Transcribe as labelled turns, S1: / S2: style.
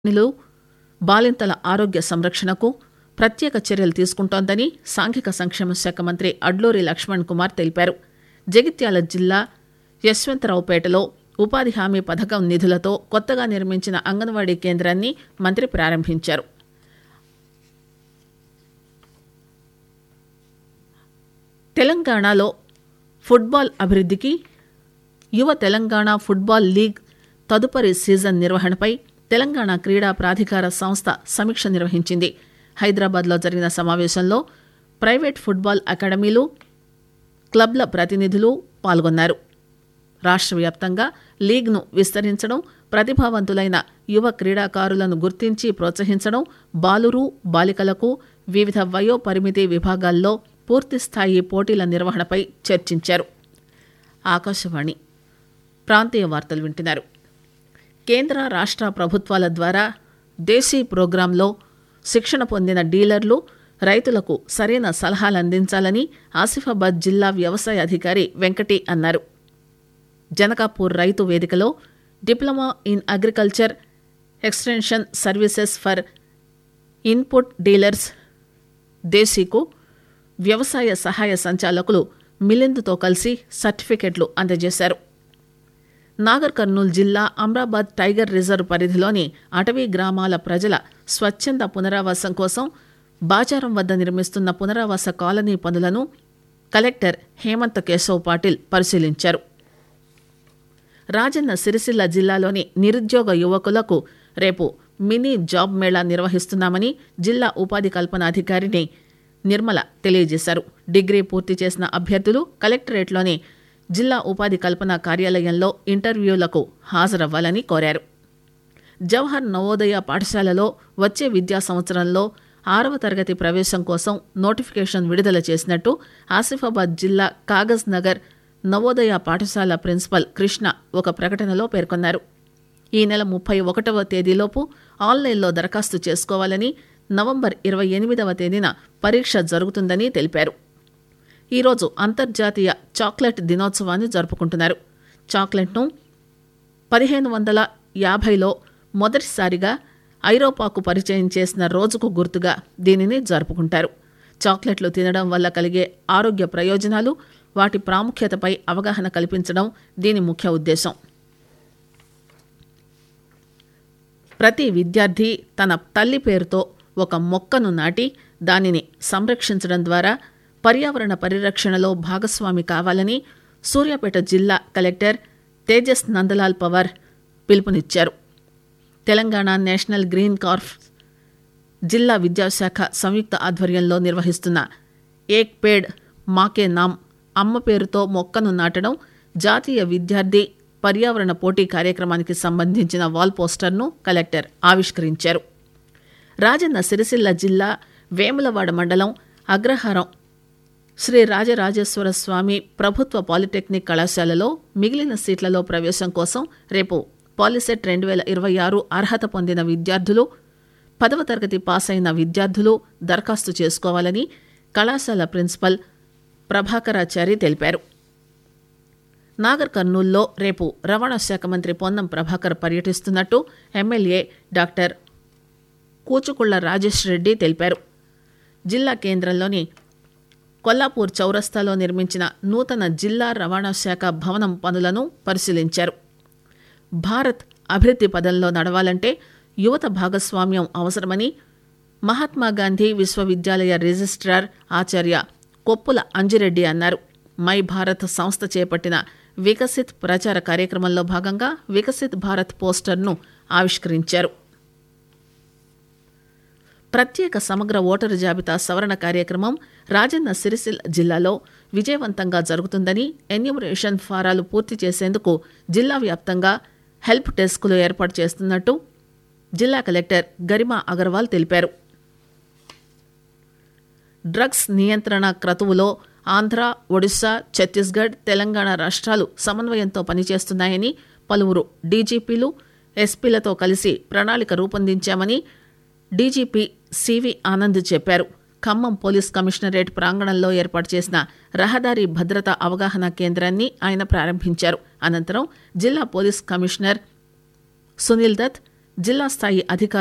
S1: నిలు బాలింతల ఆరోగ్య సంరక్షణకు ప్రత్యేక చర్యలు తీసుకుంటోందని సాంఘిక సంక్షేమ శాఖ మంత్రి అడ్లూరి లక్ష్మణ్ కుమార్ తెలిపారు జగిత్యాల జిల్లా యశ్వంతరావుపేటలో ఉపాధి హామీ పథకం నిధులతో కొత్తగా నిర్మించిన అంగన్వాడీ కేంద్రాన్ని మంత్రి ప్రారంభించారు తెలంగాణలో ఫుట్బాల్ అభివృద్ధికి యువ తెలంగాణ ఫుట్బాల్ లీగ్ తదుపరి సీజన్ నిర్వహణపై తెలంగాణ క్రీడా ప్రాధికార సంస్థ సమీక్ష నిర్వహించింది హైదరాబాద్లో జరిగిన సమావేశంలో ప్రైవేట్ ఫుట్బాల్ అకాడమీలు క్లబ్ల ప్రతినిధులు పాల్గొన్నారు రాష్ట్ర వ్యాప్తంగా లీగ్ను విస్తరించడం ప్రతిభావంతులైన యువ క్రీడాకారులను గుర్తించి ప్రోత్సహించడం బాలురు బాలికలకు వివిధ వయో పరిమితి విభాగాల్లో పూర్తిస్థాయి పోటీల నిర్వహణపై చర్చించారు ఆకాశవాణి ప్రాంతీయ వార్తలు వింటున్నారు కేంద్ర రాష్ట్ర ప్రభుత్వాల ద్వారా దేశీ ప్రోగ్రాంలో శిక్షణ పొందిన డీలర్లు రైతులకు సరైన సలహాలు అందించాలని ఆసిఫాబాద్ జిల్లా వ్యవసాయ అధికారి వెంకటి అన్నారు జనకాపూర్ రైతు వేదికలో diploma in agriculture extension services for input dealers దేశీకు వ్యవసాయ సహాయ సంచాలకులు మిలింద్తో కలిసి సర్టిఫికెట్లు అందజేశారు నాగర్ కర్నూలు జిల్లా అమ్రాబాద్ టైగర్ రిజర్వ్ పరిధిలోని అటవీ గ్రామాల ప్రజల స్వచ్ఛంద పునరావాసం కోసం బాచారం వద్ద నిర్మిస్తున్న పునరావాస కాలనీ పనులను కలెక్టర్ హేమంత్ కేశవ్ పాటిల్ పరిశీలించారు రాజన్న సిరిసిల్ల జిల్లాలోని నిరుద్యోగ యువకులకు రేపు మినీ జాబ్ మేళా నిర్వహిస్తున్నామని జిల్లా ఉపాధి కల్పన అధికారిని నిర్మల తెలియజేశారు డిగ్రీ పూర్తి చేసిన అభ్యర్థులు కలెక్టరేట్లోని జిల్లా ఉపాధి కల్పన కార్యాలయంలో ఇంటర్వ్యూలకు హాజరవ్వాలని కోరారు జవహర్ నవోదయ పాఠశాలలో వచ్చే విద్యా సంవత్సరంలో ఆరవ తరగతి ప్రవేశం కోసం నోటిఫికేషన్ విడుదల చేసినట్టు ఆసిఫాబాద్ జిల్లా కాగజ్ నగర్ నవోదయ పాఠశాల ప్రిన్సిపల్ కృష్ణ ఒక ప్రకటనలో పేర్కొన్నారు ఈ నెల ముప్పై ఒకటవ తేదీలోపు ఆన్లైన్లో దరఖాస్తు చేసుకోవాలని నవంబర్ ఇరవై ఎనిమిదవ తేదీన పరీక్ష జరుగుతుందని తెలిపారు ఈరోజు అంతర్జాతీయ చాక్లెట్ దినోత్సవాన్ని జరుపుకుంటున్నారు చాక్లెట్ను పదిహేను వందల యాభైలో మొదటిసారిగా ఐరోపాకు పరిచయం చేసిన రోజుకు గుర్తుగా దీనిని జరుపుకుంటారు చాక్లెట్లు తినడం వల్ల కలిగే ఆరోగ్య ప్రయోజనాలు వాటి ప్రాముఖ్యతపై అవగాహన కల్పించడం దీని ముఖ్య ఉద్దేశం ప్రతి విద్యార్థి తన తల్లి పేరుతో ఒక మొక్కను నాటి దానిని సంరక్షించడం ద్వారా పర్యావరణ పరిరక్షణలో భాగస్వామి కావాలని సూర్యాపేట జిల్లా కలెక్టర్ తేజస్ నందలాల్ పవార్ పిలుపునిచ్చారు తెలంగాణ నేషనల్ గ్రీన్ కార్ప్ జిల్లా విద్యాశాఖ సంయుక్త ఆధ్వర్యంలో నిర్వహిస్తున్న ఏక్ పేడ్ మాకే నామ్ అమ్మ పేరుతో మొక్కను నాటడం జాతీయ విద్యార్థి పర్యావరణ పోటీ కార్యక్రమానికి సంబంధించిన వాల్ పోస్టర్ను కలెక్టర్ ఆవిష్కరించారు రాజన్న సిరిసిల్ల జిల్లా వేములవాడ మండలం అగ్రహారం శ్రీ రాజరాజేశ్వర స్వామి ప్రభుత్వ పాలిటెక్నిక్ కళాశాలలో మిగిలిన సీట్లలో ప్రవేశం కోసం రేపు పాలిసెట్ రెండు వేల ఇరవై ఆరు అర్హత పొందిన విద్యార్థులు పదవ తరగతి పాస్ అయిన విద్యార్థులు దరఖాస్తు చేసుకోవాలని కళాశాల ప్రిన్సిపల్ ప్రభాకరాచారి తెలిపారు నాగర్ కర్నూల్లో రేపు రవాణా శాఖ మంత్రి పొన్నం ప్రభాకర్ పర్యటిస్తున్నట్టు ఎమ్మెల్యే డాక్టర్ కూచుకుళ్ల రాజేష్ రెడ్డి తెలిపారు జిల్లా కేంద్రంలోని కొల్లాపూర్ చౌరస్తాలో నిర్మించిన నూతన జిల్లా రవాణా శాఖ భవనం పనులను పరిశీలించారు భారత్ అభివృద్ధి పదంలో నడవాలంటే యువత భాగస్వామ్యం అవసరమని మహాత్మాగాంధీ విశ్వవిద్యాలయ రిజిస్ట్రార్ ఆచార్య కొప్పుల అంజిరెడ్డి అన్నారు మై భారత్ సంస్థ చేపట్టిన వికసిత్ ప్రచార కార్యక్రమంలో భాగంగా వికసిత్ భారత్ పోస్టర్ను ఆవిష్కరించారు ప్రత్యేక సమగ్ర ఓటరు జాబితా సవరణ కార్యక్రమం రాజన్న సిరిసిల్ల జిల్లాలో విజయవంతంగా జరుగుతుందని ఎన్యూమరేషన్ ఫారాలు పూర్తి చేసేందుకు జిల్లా వ్యాప్తంగా హెల్ప్ డెస్కులు ఏర్పాటు చేస్తున్నట్టు జిల్లా కలెక్టర్ గరిమా అగర్వాల్ తెలిపారు డ్రగ్స్ నియంత్రణ క్రతువులో ఆంధ్ర ఒడిశా ఛత్తీస్గఢ్ తెలంగాణ రాష్ట్రాలు సమన్వయంతో పనిచేస్తున్నాయని పలువురు డీజీపీలు ఎస్పీలతో కలిసి ప్రణాళిక రూపొందించామని డీజీపీ సివి ఆనంద్ చెప్పారు ఖమ్మం పోలీస్ కమిషనరేట్ ప్రాంగణంలో ఏర్పాటు చేసిన రహదారి భద్రత అవగాహన కేంద్రాన్ని ఆయన ప్రారంభించారు అనంతరం జిల్లా పోలీస్ కమిషనర్ సునీల్ దత్ జిల్లా స్థాయి అధికారులు